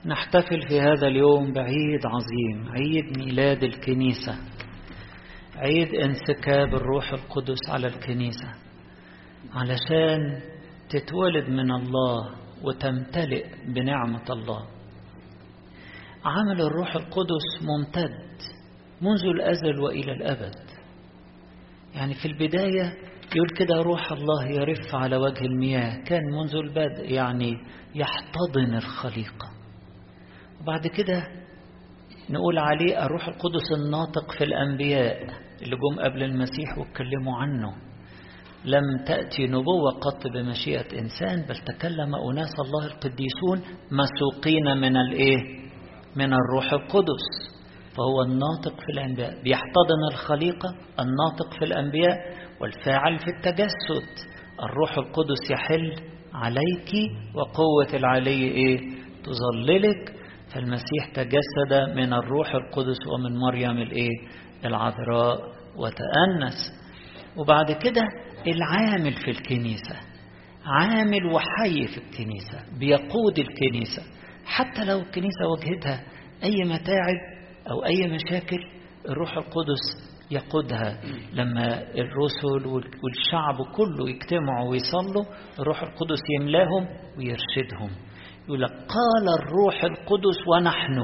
نحتفل في هذا اليوم بعيد عظيم عيد ميلاد الكنيسة عيد انسكاب الروح القدس على الكنيسة علشان تتولد من الله وتمتلئ بنعمة الله عمل الروح القدس ممتد منذ الأزل وإلى الأبد يعني في البداية يقول كده روح الله يرف على وجه المياه كان منذ البدء يعني يحتضن الخليقة وبعد كده نقول عليه الروح القدس الناطق في الأنبياء اللي جم قبل المسيح واتكلموا عنه لم تأتي نبوة قط بمشيئة إنسان بل تكلم أناس الله القديسون مسوقين من الإيه؟ من الروح القدس فهو الناطق في الأنبياء بيحتضن الخليقة الناطق في الأنبياء والفاعل في التجسد الروح القدس يحل عليك وقوة العلي إيه؟ تظللك فالمسيح تجسد من الروح القدس ومن مريم الإيه؟ العذراء وتأنس وبعد كده العامل في الكنيسة عامل وحي في الكنيسة بيقود الكنيسة حتى لو الكنيسة وجهتها أي متاعب أو أي مشاكل الروح القدس يقودها لما الرسل والشعب كله يجتمعوا ويصلوا الروح القدس يملاهم ويرشدهم يقول لك قال الروح القدس ونحن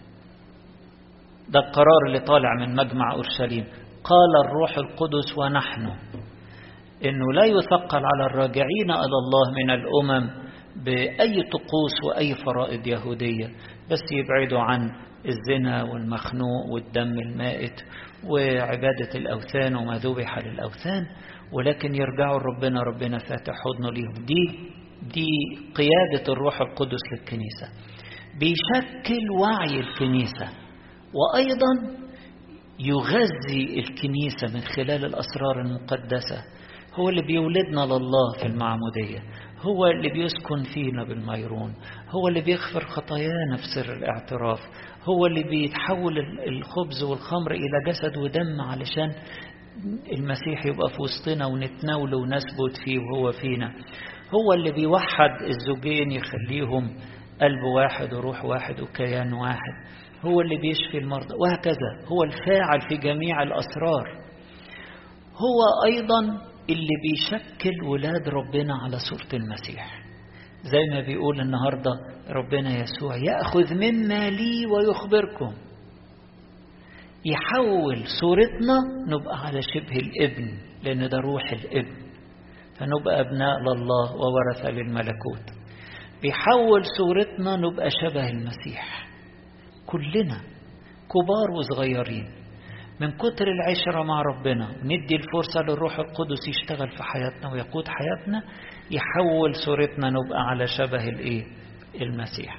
ده القرار اللي طالع من مجمع أورشليم قال الروح القدس ونحن إنه لا يثقل على الراجعين إلى الله من الأمم بأي طقوس وأي فرائض يهودية بس يبعدوا عن الزنا والمخنوق والدم المائت وعبادة الأوثان وما ذبح للأوثان ولكن يرجعوا ربنا ربنا فاتح حضنه ليهم دي دي قيادة الروح القدس للكنيسة بيشكل وعي الكنيسة وأيضا يغذي الكنيسة من خلال الأسرار المقدسة هو اللي بيولدنا لله في المعمودية هو اللي بيسكن فينا بالميرون هو اللي بيغفر خطايانا في سر الاعتراف هو اللي بيتحول الخبز والخمر إلى جسد ودم علشان المسيح يبقى في وسطنا ونتناوله ونثبت فيه وهو فينا هو اللي بيوحد الزوجين يخليهم قلب واحد وروح واحد وكيان واحد هو اللي بيشفي المرضى وهكذا هو الفاعل في جميع الأسرار هو أيضا اللي بيشكل ولاد ربنا على صورة المسيح زي ما بيقول النهاردة ربنا يسوع يأخذ مما لي ويخبركم يحول صورتنا نبقى على شبه الابن لأن ده روح الابن فنبقى أبناء لله وورثة للملكوت بيحول صورتنا نبقى شبه المسيح كلنا كبار وصغيرين من كتر العشرة مع ربنا ندي الفرصة للروح القدس يشتغل في حياتنا ويقود حياتنا يحول صورتنا نبقى على شبه الايه المسيح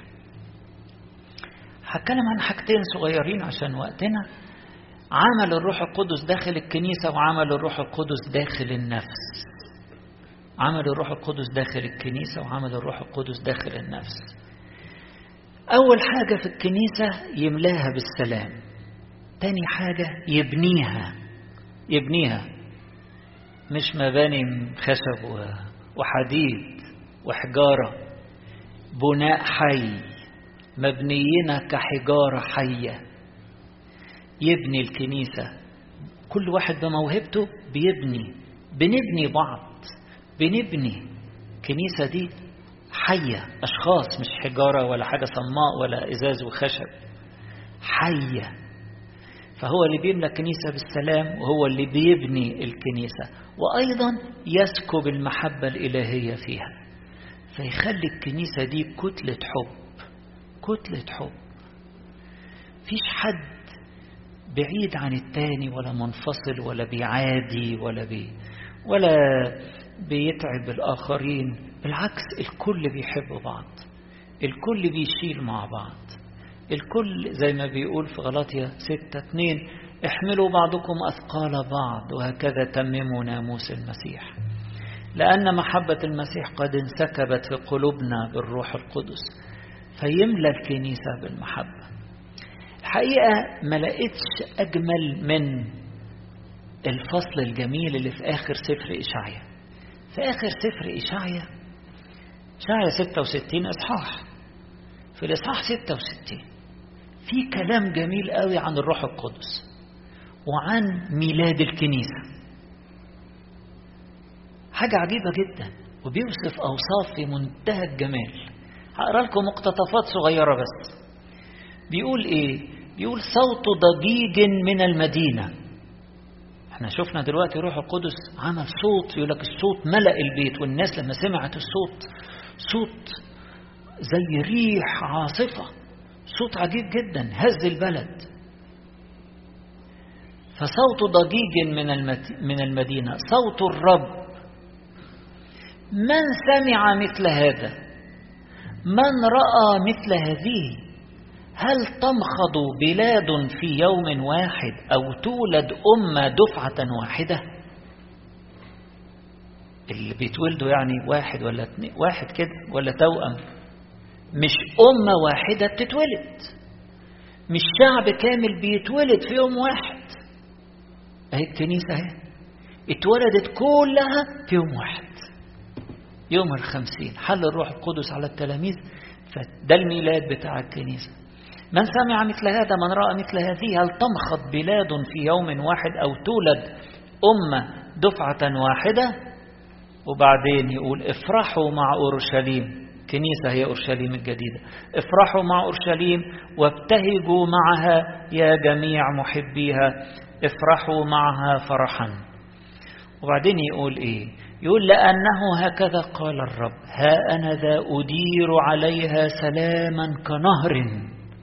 هتكلم عن حاجتين صغيرين عشان وقتنا عمل الروح القدس داخل الكنيسة وعمل الروح القدس داخل النفس عمل الروح القدس داخل الكنيسة وعمل الروح القدس داخل النفس أول حاجة في الكنيسة يملاها بالسلام تاني حاجة يبنيها يبنيها مش مباني خشب وحديد وحجارة بناء حي مبنيين كحجارة حية يبني الكنيسة كل واحد بموهبته بيبني بنبني بعض بنبني الكنيسة دي حية أشخاص مش حجارة ولا حاجة صماء ولا إزاز وخشب حية فهو اللي بيملى الكنيسة بالسلام وهو اللي بيبني الكنيسة وأيضا يسكب المحبة الإلهية فيها فيخلي الكنيسة دي كتلة حب كتلة حب فيش حد بعيد عن التاني ولا منفصل ولا بيعادي ولا بي ولا بيتعب الآخرين بالعكس الكل بيحب بعض الكل بيشيل مع بعض الكل زي ما بيقول في غلطية ستة اتنين احملوا بعضكم أثقال بعض وهكذا تمموا ناموس المسيح لأن محبة المسيح قد انسكبت في قلوبنا بالروح القدس فيملى الكنيسة بالمحبة الحقيقة ما لقيتش أجمل من الفصل الجميل اللي في آخر سفر إشعيا في آخر سفر إشعيا إشعيا 66 إصحاح في الإصحاح 66 في كلام جميل قوي عن الروح القدس وعن ميلاد الكنيسة حاجة عجيبة جدا وبيوصف أوصاف في منتهى الجمال هقرا لكم مقتطفات صغيرة بس بيقول إيه بيقول صوت ضجيج من المدينة احنا شفنا دلوقتي روح القدس عمل صوت يقول لك الصوت ملأ البيت والناس لما سمعت الصوت صوت زي ريح عاصفة صوت عجيب جدا هز البلد فصوت ضجيج من من المدينة صوت الرب من سمع مثل هذا من رأى مثل هذه هل تمخض بلاد في يوم واحد أو تولد أمة دفعة واحدة اللي بيتولدوا يعني واحد ولا اتنين واحد كده ولا توأم مش أمة واحدة بتتولد مش شعب كامل بيتولد في يوم واحد اهي الكنيسة اهي اتولدت كلها في يوم واحد يوم الخمسين حل الروح القدس على التلاميذ فده الميلاد بتاع الكنيسة من سمع مثل هذا من رأى مثل هذه هل تمخض بلاد في يوم واحد أو تولد أمة دفعة واحدة وبعدين يقول افرحوا مع أورشليم كنيسة هي أورشليم الجديدة افرحوا مع أورشليم وابتهجوا معها يا جميع محبيها افرحوا معها فرحا وبعدين يقول إيه يقول لأنه هكذا قال الرب ها أنا ذا أدير عليها سلاما كنهر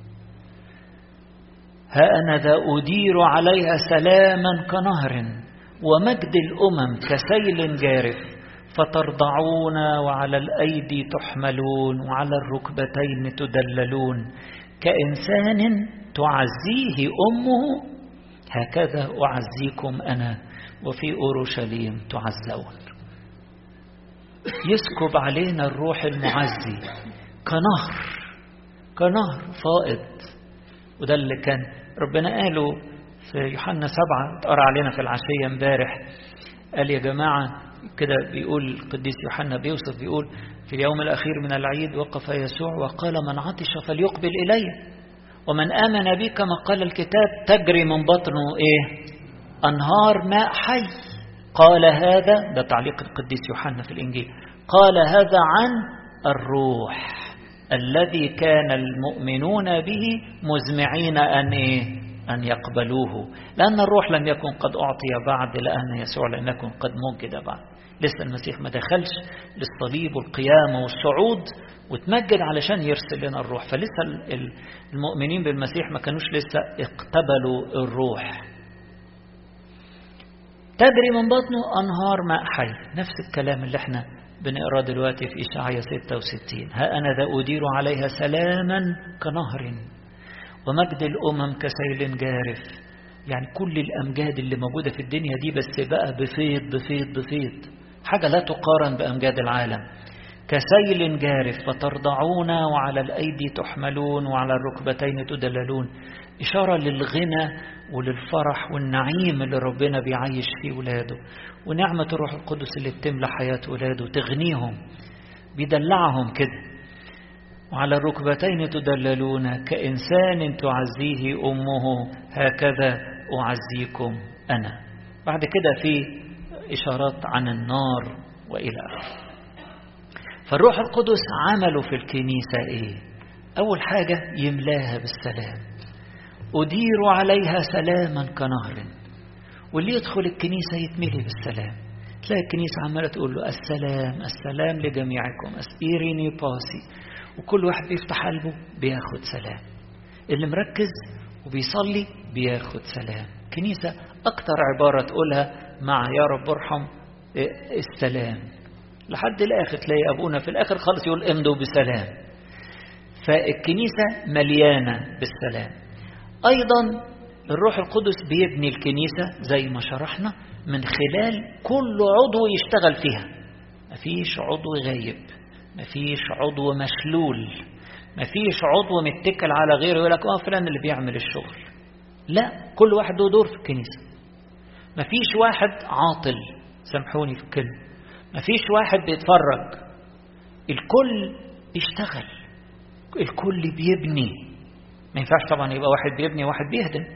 ها أنا ذا أدير عليها سلاما كنهر ومجد الأمم كسيل جارف فترضعون وعلى الأيدي تحملون وعلى الركبتين تدللون كإنسان تعزيه أمه هكذا أعزيكم أنا وفي أورشليم تعزون يسكب علينا الروح المعزي كنهر كنهر فائض وده اللي كان ربنا قاله في يوحنا سبعة اتقرا علينا في العشية امبارح قال يا جماعة كده بيقول القديس يوحنا بيوصف بيقول في اليوم الأخير من العيد وقف يسوع وقال من عطش فليقبل إلي ومن آمن بي كما قال الكتاب تجري من بطنه إيه أنهار ماء حي قال هذا ده تعليق القديس يوحنا في الإنجيل قال هذا عن الروح الذي كان المؤمنون به مزمعين أن إيه أن يقبلوه لأن الروح لم يكن قد أعطي بعد لأن يسوع لم يكن قد موجد بعد لسه المسيح ما دخلش للصليب والقيامة والصعود وتمجد علشان يرسل لنا الروح فلسه المؤمنين بالمسيح ما كانوش لسه اقتبلوا الروح تجري من بطنه أنهار ماء حي نفس الكلام اللي احنا بنقرأ دلوقتي في إشعياء 66 ها أنا ذا أدير عليها سلاما كنهر ومجد الأمم كسيل جارف يعني كل الأمجاد اللي موجودة في الدنيا دي بس بقى بفيض بفيض بفيض حاجة لا تقارن بأمجاد العالم كسيل جارف فترضعون وعلى الأيدي تحملون وعلى الركبتين تدللون إشارة للغنى وللفرح والنعيم اللي ربنا بيعيش فيه ولاده ونعمة الروح القدس اللي بتملى حياة ولاده تغنيهم بيدلعهم كده وعلى الركبتين تدللون كإنسان تعزيه أمه هكذا أعزيكم أنا بعد كده في إشارات عن النار وإلى آخره فالروح القدس عمله في الكنيسة إيه أول حاجة يملاها بالسلام أدير عليها سلاما كنهر واللي يدخل الكنيسة يتملي بالسلام تلاقي الكنيسة عمالة تقول له السلام السلام لجميعكم أسئيريني باسي وكل واحد بيفتح قلبه بياخد سلام اللي مركز وبيصلي بياخد سلام كنيسة أكتر عبارة تقولها مع يا رب ارحم السلام لحد الآخر تلاقي أبونا في الآخر خالص يقول امضوا بسلام فالكنيسة مليانة بالسلام أيضا الروح القدس بيبني الكنيسة زي ما شرحنا من خلال كل عضو يشتغل فيها مفيش عضو غايب مفيش عضو مشلول مفيش عضو متكل على غيره يقول لك اه فلان اللي بيعمل الشغل لا كل واحد له دور في الكنيسة مفيش واحد عاطل سامحوني في الكلمة مفيش واحد بيتفرج الكل بيشتغل الكل بيبني ما ينفعش طبعا يبقى واحد بيبني وواحد بيهدم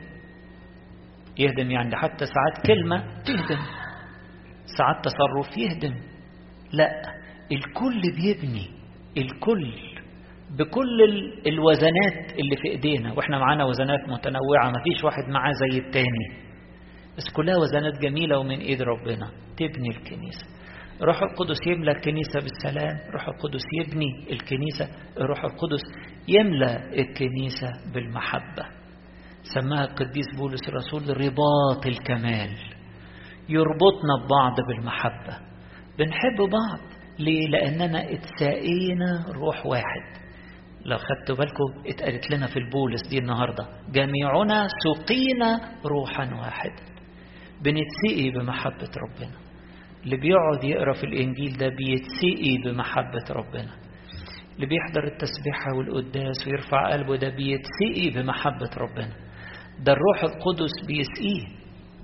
يهدم يعني حتى ساعات كلمة تهدم ساعات تصرف يهدم لا الكل بيبني الكل بكل الوزنات اللي في ايدينا واحنا معانا وزنات متنوعة ما فيش واحد معاه زي التاني بس كلها وزنات جميلة ومن ايد ربنا تبني الكنيسة روح القدس يملى الكنيسة بالسلام روح القدس يبني الكنيسة روح القدس يملى الكنيسة بالمحبة سماها القديس بولس الرسول رباط الكمال يربطنا ببعض بالمحبة بنحب بعض ليه؟ لأننا اتساقينا روح واحد لو خدتوا بالكم اتقالت لنا في البولس دي النهاردة جميعنا سقينا روحا واحد بنتسقي بمحبة ربنا اللي بيقعد يقرأ في الإنجيل ده بيتسقي بمحبة ربنا اللي بيحضر التسبيحة والقداس ويرفع قلبه ده بيتسقي بمحبة ربنا ده الروح القدس بيسقيه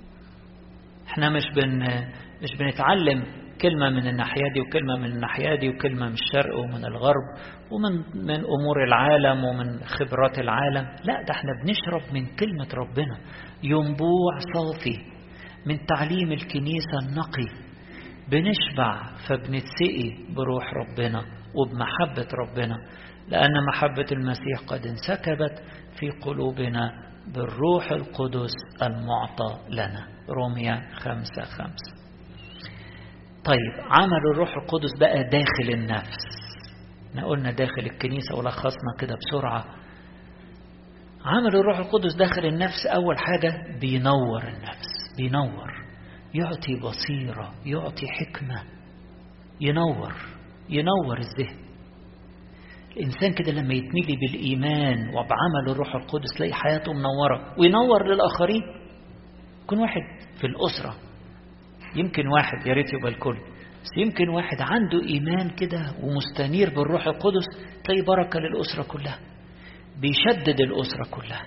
احنا مش بن مش بنتعلم كلمة من الناحية دي وكلمة من الناحية دي وكلمة من الشرق ومن الغرب ومن من أمور العالم ومن خبرات العالم لا ده احنا بنشرب من كلمة ربنا ينبوع صافي من تعليم الكنيسة النقي بنشبع فبنتسقي بروح ربنا وبمحبة ربنا لأن محبة المسيح قد انسكبت في قلوبنا بالروح القدس المعطى لنا روميا خمسة خمسة طيب عمل الروح القدس بقى داخل النفس احنا قلنا داخل الكنيسة ولخصنا كده بسرعة عمل الروح القدس داخل النفس أول حاجة بينور النفس بينور يعطي بصيرة يعطي حكمة ينور ينور الذهن الإنسان كده لما يتملي بالإيمان وبعمل الروح القدس تلاقي حياته منورة وينور للآخرين يكون واحد في الأسرة يمكن واحد يا ريت يبقى الكل بس يمكن واحد عنده إيمان كده ومستنير بالروح القدس تلاقي بركة للأسرة كلها بيشدد الأسرة كلها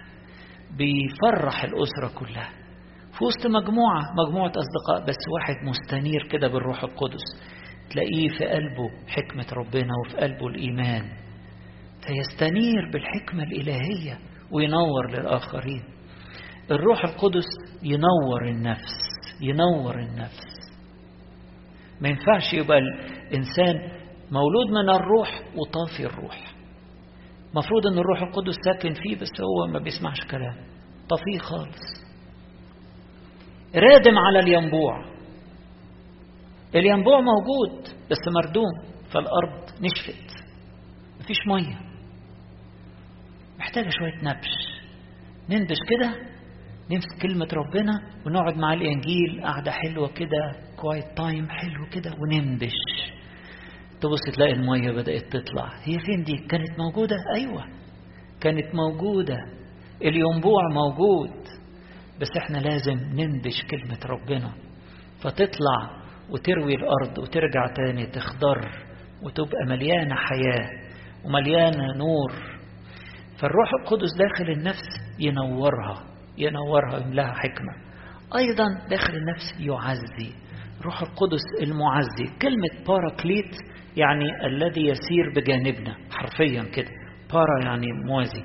بيفرح الأسرة كلها في وسط مجموعة مجموعة أصدقاء بس واحد مستنير كده بالروح القدس تلاقيه في قلبه حكمة ربنا وفي قلبه الإيمان فيستنير بالحكمة الإلهية وينور للآخرين الروح القدس ينور النفس ينور النفس ما ينفعش يبقى الإنسان مولود من الروح وطافي الروح مفروض ان الروح القدس ساكن فيه بس هو ما بيسمعش كلام طفيه خالص رادم على الينبوع الينبوع موجود بس مردوم فالأرض نشفت مفيش مية محتاجة شوية نبش ننبش كده نمسك كلمة ربنا ونقعد مع الإنجيل قعدة حلوة كده كوايت تايم حلو كده وننبش تبص تلاقي المية بدأت تطلع هي فين دي كانت موجودة أيوة كانت موجودة الينبوع موجود بس احنا لازم ننبش كلمة ربنا فتطلع وتروي الأرض وترجع تاني تخضر وتبقى مليانة حياة ومليانة نور فالروح القدس داخل النفس ينورها ينورها يملاها حكمة أيضا داخل النفس يعزي روح القدس المعزي كلمة باراكليت يعني الذي يسير بجانبنا حرفيا كده بارا يعني موازي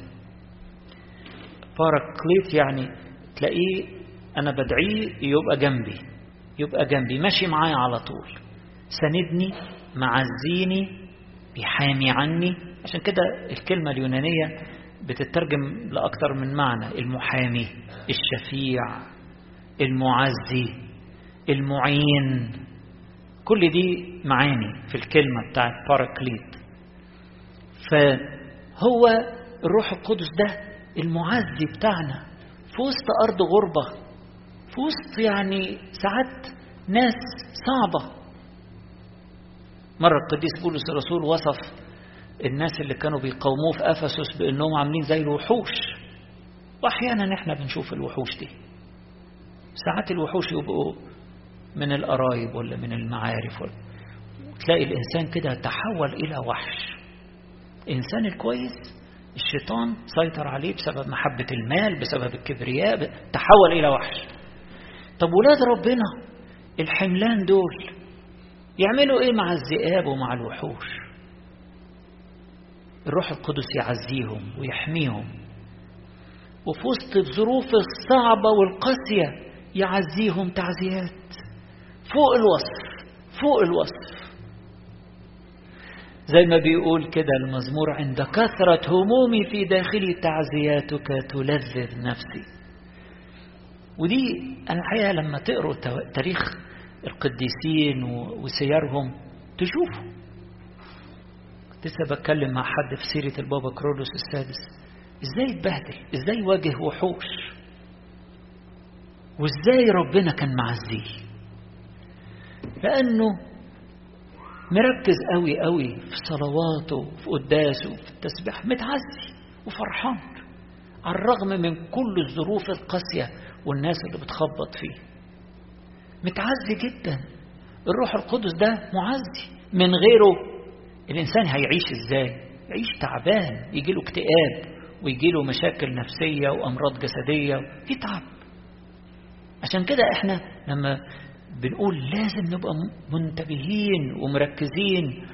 باراكليت يعني تلاقيه أنا بدعيه يبقى جنبي يبقى جنبي ماشي معايا على طول سندني معزيني بيحامي عني عشان كده الكلمة اليونانية بتترجم لأكثر من معنى المحامي الشفيع المعزي المعين كل دي معاني في الكلمة بتاعت باراكليت فهو الروح القدس ده المعزي بتاعنا في وسط أرض غربة في وسط يعني ساعات ناس صعبة مرة القديس بولس الرسول وصف الناس اللي كانوا بيقاوموه في أفسس بأنهم عاملين زي الوحوش وأحيانا احنا بنشوف الوحوش دي ساعات الوحوش يبقوا من القرايب ولا من المعارف ولا تلاقي الإنسان كده تحول إلى وحش الإنسان الكويس الشيطان سيطر عليه بسبب محبة المال بسبب الكبرياء تحول إلى وحش طب ولاد ربنا الحملان دول يعملوا ايه مع الذئاب ومع الوحوش الروح القدس يعزيهم ويحميهم وفي وسط الظروف الصعبة والقاسية يعزيهم تعزيات فوق الوصف فوق الوصف زي ما بيقول كده المزمور عند كثرة همومي في داخلي تعزياتك تلذذ نفسي ودي أنا الحقيقة لما تقروا تاريخ القديسين وسيرهم تشوفوا لسه بتكلم مع حد في سيرة البابا كرولوس السادس ازاي اتبهدل ازاي واجه وحوش وازاي ربنا كان معزيه لانه مركز قوي قوي في صلواته في قداسه في التسبيح متعزي وفرحان على الرغم من كل الظروف القاسية والناس اللي بتخبط فيه متعزي جدا الروح القدس ده معزي من غيره الإنسان هيعيش إزاي يعيش تعبان يجي له اكتئاب ويجي له مشاكل نفسية وأمراض جسدية يتعب عشان كده احنا لما بنقول لازم نبقى منتبهين ومركزين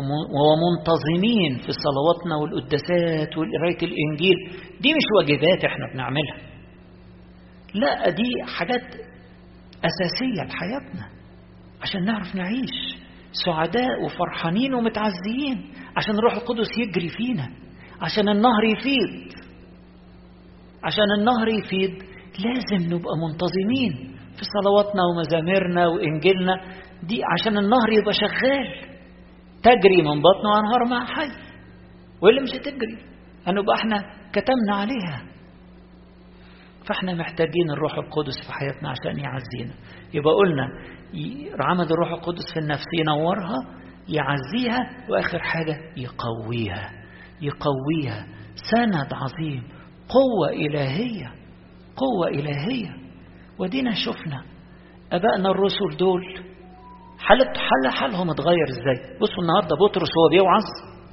ومنتظمين في صلواتنا والقداسات وقراية الإنجيل دي مش واجبات احنا بنعملها لا دي حاجات أساسية لحياتنا عشان نعرف نعيش سعداء وفرحانين ومتعزيين عشان الروح القدس يجري فينا عشان النهر يفيض عشان النهر يفيض لازم نبقى منتظمين في صلواتنا ومزاميرنا وإنجيلنا دي عشان النهر يبقى شغال تجري من بطنه أنهار مع حي واللي مش هتجري هنبقى احنا كتمنا عليها فاحنا محتاجين الروح القدس في حياتنا عشان يعزينا يبقى قلنا عمل الروح القدس في النفس ينورها يعزيها واخر حاجه يقويها يقويها سند عظيم قوه الهيه قوه الهيه ودينا شفنا ابائنا الرسل دول حالة حل حالهم اتغير ازاي بصوا النهارده بطرس هو بيوعظ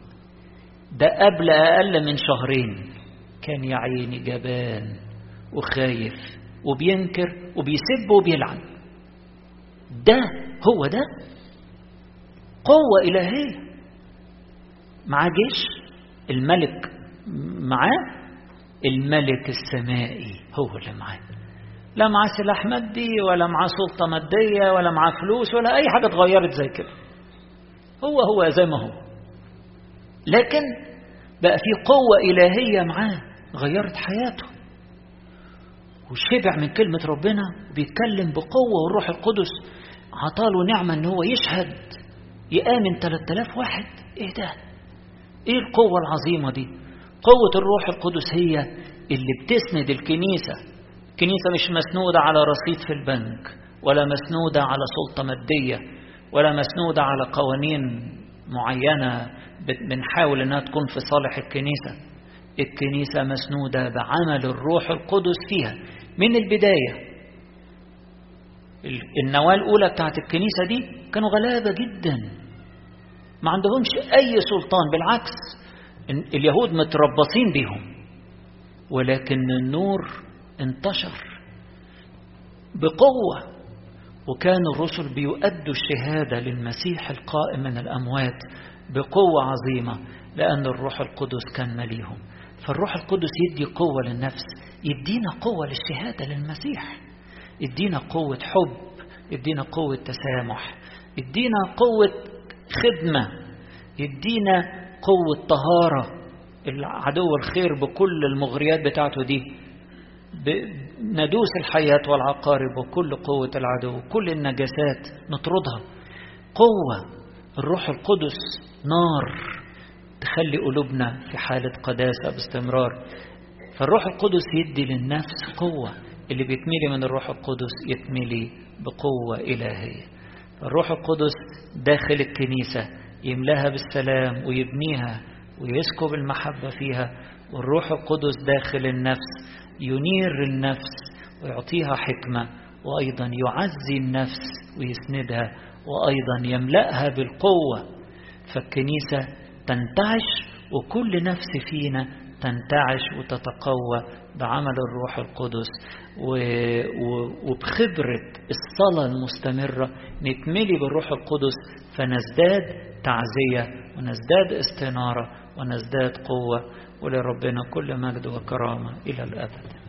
ده قبل اقل من شهرين كان يا عيني جبان وخايف وبينكر وبيسب وبيلعن ده هو ده قوة إلهية مع جيش الملك معاه الملك السمائي هو اللي معاه لا معاه سلاح مادي ولا معاه سلطة مادية ولا معاه فلوس ولا أي حاجة اتغيرت زي كده هو هو زي ما هو لكن بقى في قوة إلهية معاه غيرت حياته وشبع من كلمة ربنا بيتكلم بقوة والروح القدس عطاله نعمة ان هو يشهد يآمن 3000 واحد ايه ده ايه القوة العظيمة دي قوة الروح القدس هي اللي بتسند الكنيسة الكنيسة مش مسنودة على رصيد في البنك ولا مسنودة على سلطة مادية ولا مسنودة على قوانين معينة بنحاول انها تكون في صالح الكنيسة الكنيسة مسنودة بعمل الروح القدس فيها من البداية النواة الأولى بتاعت الكنيسة دي كانوا غلابة جدا ما عندهمش أي سلطان بالعكس اليهود متربصين بيهم ولكن النور انتشر بقوة وكان الرسل بيؤدوا الشهادة للمسيح القائم من الأموات بقوة عظيمة لأن الروح القدس كان مليهم فالروح القدس يدي قوة للنفس يدينا قوة للشهادة للمسيح يدينا قوة حب يدينا قوة تسامح يدينا قوة خدمة يدينا قوة طهارة العدو الخير بكل المغريات بتاعته دي ندوس الحياة والعقارب وكل قوة العدو كل النجاسات نطردها قوة الروح القدس نار تخلي قلوبنا في حالة قداسة باستمرار فالروح القدس يدي للنفس قوة اللي بيتملي من الروح القدس يتملي بقوة إلهية الروح القدس داخل الكنيسة يملاها بالسلام ويبنيها ويسكب المحبة فيها والروح القدس داخل النفس ينير النفس ويعطيها حكمة وأيضا يعزي النفس ويسندها وأيضا يملأها بالقوة فالكنيسة تنتعش وكل نفس فينا تنتعش وتتقوى بعمل الروح القدس وبخبرة الصلاة المستمرة نتملي بالروح القدس فنزداد تعزية ونزداد استنارة ونزداد قوة ولربنا كل مجد وكرامة إلى الأبد